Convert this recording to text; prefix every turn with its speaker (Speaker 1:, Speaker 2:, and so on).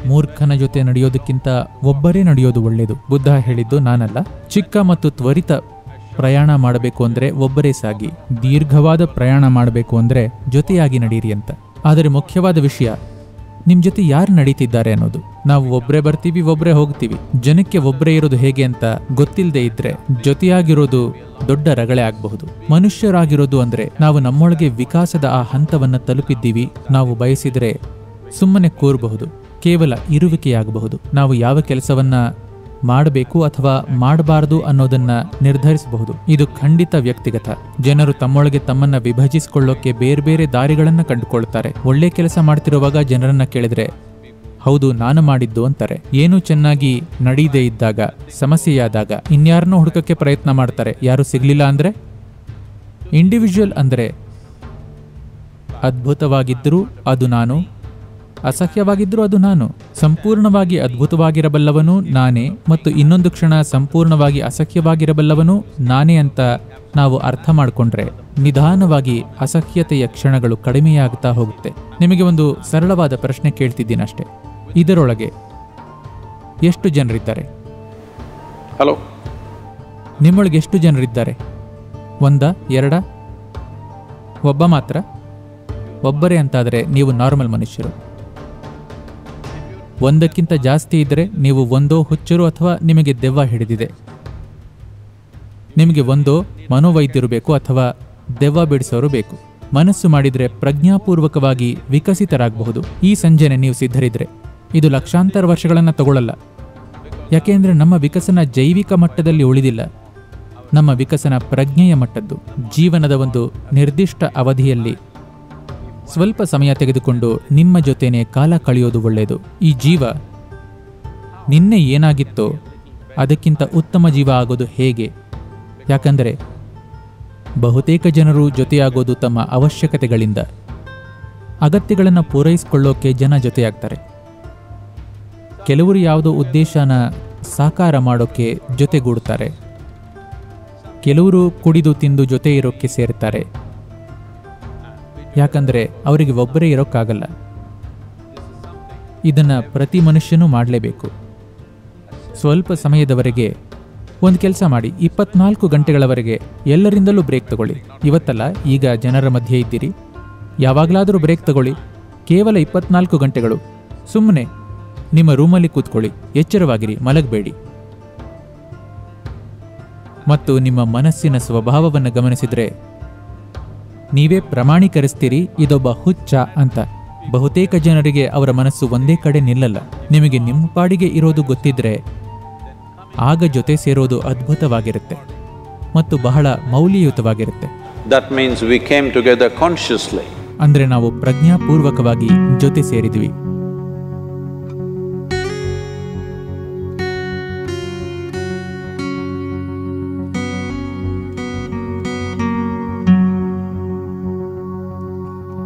Speaker 1: ಮೂರ್ಖನ ಜೊತೆ ನಡೆಯೋದಕ್ಕಿಂತ ಒಬ್ಬರೇ ನಡೆಯೋದು ಒಳ್ಳೆಯದು ಬುದ್ಧ ಹೇಳಿದ್ದು ನಾನಲ್ಲ ಚಿಕ್ಕ ಮತ್ತು ತ್ವರಿತ ಪ್ರಯಾಣ ಮಾಡಬೇಕು ಅಂದ್ರೆ ಒಬ್ಬರೇ ಸಾಗಿ ದೀರ್ಘವಾದ ಪ್ರಯಾಣ ಮಾಡಬೇಕು ಅಂದ್ರೆ ಜೊತೆಯಾಗಿ ನಡೀರಿ ಅಂತ ಆದರೆ ಮುಖ್ಯವಾದ ವಿಷಯ ನಿಮ್ ಜೊತೆ ಯಾರು ನಡೀತಿದ್ದಾರೆ ಅನ್ನೋದು ನಾವು ಒಬ್ರೇ ಬರ್ತೀವಿ ಒಬ್ರೇ ಹೋಗ್ತೀವಿ ಜನಕ್ಕೆ ಒಬ್ರೇ ಇರೋದು ಹೇಗೆ ಅಂತ ಗೊತ್ತಿಲ್ಲದೆ ಇದ್ರೆ ಜೊತೆಯಾಗಿರೋದು ದೊಡ್ಡ ರಗಳೆ ಆಗಬಹುದು ಮನುಷ್ಯರಾಗಿರೋದು ಅಂದ್ರೆ ನಾವು ನಮ್ಮೊಳಗೆ ವಿಕಾಸದ ಆ ಹಂತವನ್ನ ತಲುಪಿದ್ದೀವಿ ನಾವು ಬಯಸಿದ್ರೆ ಸುಮ್ಮನೆ ಕೂರಬಹುದು ಕೇವಲ ಇರುವಿಕೆಯಾಗಬಹುದು ನಾವು ಯಾವ ಕೆಲಸವನ್ನ ಮಾಡಬೇಕು ಅಥವಾ ಮಾಡಬಾರದು ಅನ್ನೋದನ್ನ ನಿರ್ಧರಿಸಬಹುದು ಇದು ಖಂಡಿತ ವ್ಯಕ್ತಿಗತ ಜನರು ತಮ್ಮೊಳಗೆ ತಮ್ಮನ್ನ ವಿಭಜಿಸಿಕೊಳ್ಳೋಕೆ ಬೇರೆ ಬೇರೆ ದಾರಿಗಳನ್ನ ಕಂಡುಕೊಳ್ತಾರೆ ಒಳ್ಳೆ ಕೆಲಸ ಮಾಡ್ತಿರುವಾಗ ಜನರನ್ನ ಕೇಳಿದ್ರೆ ಹೌದು ನಾನು ಮಾಡಿದ್ದು ಅಂತಾರೆ ಏನು ಚೆನ್ನಾಗಿ ನಡೀದೇ ಇದ್ದಾಗ ಸಮಸ್ಯೆಯಾದಾಗ ಇನ್ಯಾರನ್ನೋ ಹುಡುಕಕ್ಕೆ ಪ್ರಯತ್ನ ಮಾಡ್ತಾರೆ ಯಾರು ಸಿಗ್ಲಿಲ್ಲ ಅಂದ್ರೆ ಇಂಡಿವಿಜುವಲ್ ಅಂದ್ರೆ ಅದ್ಭುತವಾಗಿದ್ದರೂ ಅದು ನಾನು ಅಸಹ್ಯವಾಗಿದ್ದರೂ ಅದು ನಾನು ಸಂಪೂರ್ಣವಾಗಿ ಅದ್ಭುತವಾಗಿರಬಲ್ಲವನು ನಾನೇ ಮತ್ತು ಇನ್ನೊಂದು ಕ್ಷಣ ಸಂಪೂರ್ಣವಾಗಿ ಅಸಹ್ಯವಾಗಿರಬಲ್ಲವನು ನಾನೇ ಅಂತ ನಾವು ಅರ್ಥ ಮಾಡಿಕೊಂಡ್ರೆ ನಿಧಾನವಾಗಿ ಅಸಹ್ಯತೆಯ ಕ್ಷಣಗಳು ಕಡಿಮೆಯಾಗ್ತಾ ಹೋಗುತ್ತೆ ನಿಮಗೆ ಒಂದು ಸರಳವಾದ ಪ್ರಶ್ನೆ ಕೇಳ್ತಿದ್ದೀನಿ ಅಷ್ಟೇ ಇದರೊಳಗೆ ಎಷ್ಟು ಜನರಿದ್ದಾರೆ
Speaker 2: Hello?
Speaker 1: ನಿಮ್ಮೊಳಗೆ ಎಷ್ಟು ಜನರಿದ್ದಾರೆ ಒಂದ ಎರಡ ಒಬ್ಬ ಮಾತ್ರ ಒಬ್ಬರೇ ಅಂತಾದರೆ ನೀವು ನಾರ್ಮಲ್ ಮನುಷ್ಯರು ಒಂದಕ್ಕಿಂತ ಜಾಸ್ತಿ ಇದ್ದರೆ ನೀವು ಒಂದೋ ಹುಚ್ಚರು ಅಥವಾ ನಿಮಗೆ ದೆವ್ವ ಹಿಡಿದಿದೆ ನಿಮಗೆ ಒಂದೋ ಮನೋವೈದ್ಯರು ಬೇಕು ಅಥವಾ ದೆವ್ವ ಬಿಡಿಸೋರು ಬೇಕು ಮನಸ್ಸು ಮಾಡಿದ್ರೆ ಪ್ರಜ್ಞಾಪೂರ್ವಕವಾಗಿ ವಿಕಸಿತರಾಗಬಹುದು ಈ ಸಂಜೆನೆ ನೀವು ಸಿದ್ಧರಿದ್ರೆ ಇದು ಲಕ್ಷಾಂತರ ವರ್ಷಗಳನ್ನ ತಗೊಳ್ಳಲ್ಲ ಯಾಕೆಂದ್ರೆ ನಮ್ಮ ವಿಕಸನ ಜೈವಿಕ ಮಟ್ಟದಲ್ಲಿ ಉಳಿದಿಲ್ಲ ನಮ್ಮ ವಿಕಸನ ಪ್ರಜ್ಞೆಯ ಮಟ್ಟದ್ದು ಜೀವನದ ಒಂದು ನಿರ್ದಿಷ್ಟ ಅವಧಿಯಲ್ಲಿ ಸ್ವಲ್ಪ ಸಮಯ ತೆಗೆದುಕೊಂಡು ನಿಮ್ಮ ಜೊತೆನೆ ಕಾಲ ಕಳೆಯೋದು ಒಳ್ಳೆಯದು ಈ ಜೀವ ನಿನ್ನೆ ಏನಾಗಿತ್ತೋ ಅದಕ್ಕಿಂತ ಉತ್ತಮ ಜೀವ ಆಗೋದು ಹೇಗೆ ಯಾಕಂದರೆ ಬಹುತೇಕ ಜನರು ಜೊತೆಯಾಗೋದು ತಮ್ಮ ಅವಶ್ಯಕತೆಗಳಿಂದ ಅಗತ್ಯಗಳನ್ನು ಪೂರೈಸಿಕೊಳ್ಳೋಕೆ ಜನ ಜೊತೆಯಾಗ್ತಾರೆ ಕೆಲವರು ಯಾವುದೋ ಉದ್ದೇಶನ ಸಾಕಾರ ಮಾಡೋಕೆ ಜೊತೆಗೂಡ್ತಾರೆ ಕೆಲವರು ಕುಡಿದು ತಿಂದು ಜೊತೆ ಇರೋಕ್ಕೆ ಸೇರ್ತಾರೆ ಯಾಕಂದ್ರೆ ಅವರಿಗೆ ಒಬ್ಬರೇ ಇರೋಕ್ಕಾಗಲ್ಲ ಇದನ್ನ ಪ್ರತಿ ಮನುಷ್ಯನೂ ಮಾಡಲೇಬೇಕು ಸ್ವಲ್ಪ ಸಮಯದವರೆಗೆ ಒಂದು ಕೆಲಸ ಮಾಡಿ ಇಪ್ಪತ್ನಾಲ್ಕು ಗಂಟೆಗಳವರೆಗೆ ಎಲ್ಲರಿಂದಲೂ ಬ್ರೇಕ್ ತಗೊಳ್ಳಿ ಇವತ್ತಲ್ಲ ಈಗ ಜನರ ಮಧ್ಯೆ ಇದ್ದೀರಿ ಯಾವಾಗಲಾದರೂ ಬ್ರೇಕ್ ತಗೊಳ್ಳಿ ಕೇವಲ ಇಪ್ಪತ್ನಾಲ್ಕು ಗಂಟೆಗಳು ಸುಮ್ಮನೆ ನಿಮ್ಮ ರೂಮಲ್ಲಿ ಕೂತ್ಕೊಳ್ಳಿ ಎಚ್ಚರವಾಗಿರಿ ಮಲಗಬೇಡಿ ಮತ್ತು ನಿಮ್ಮ ಮನಸ್ಸಿನ ಸ್ವಭಾವವನ್ನು ಗಮನಿಸಿದ್ರೆ ನೀವೇ ಪ್ರಮಾಣೀಕರಿಸ್ತೀರಿ ಇದೊಬ್ಬ ಹುಚ್ಚ ಅಂತ ಬಹುತೇಕ ಜನರಿಗೆ ಅವರ ಮನಸ್ಸು ಒಂದೇ ಕಡೆ ನಿಲ್ಲಲ್ಲ ನಿಮಗೆ ನಿಮ್ಮ ಪಾಡಿಗೆ ಇರೋದು ಗೊತ್ತಿದ್ರೆ ಆಗ ಜೊತೆ ಸೇರೋದು ಅದ್ಭುತವಾಗಿರುತ್ತೆ ಮತ್ತು ಬಹಳ ಮೌಲ್ಯಯುತವಾಗಿರುತ್ತೆ
Speaker 2: That means we came together consciously.
Speaker 1: ಅಂದ್ರೆ ನಾವು ಪ್ರಜ್ಞಾಪೂರ್ವಕವಾಗಿ ಜೊತೆ ಸೇರಿದ್ವಿ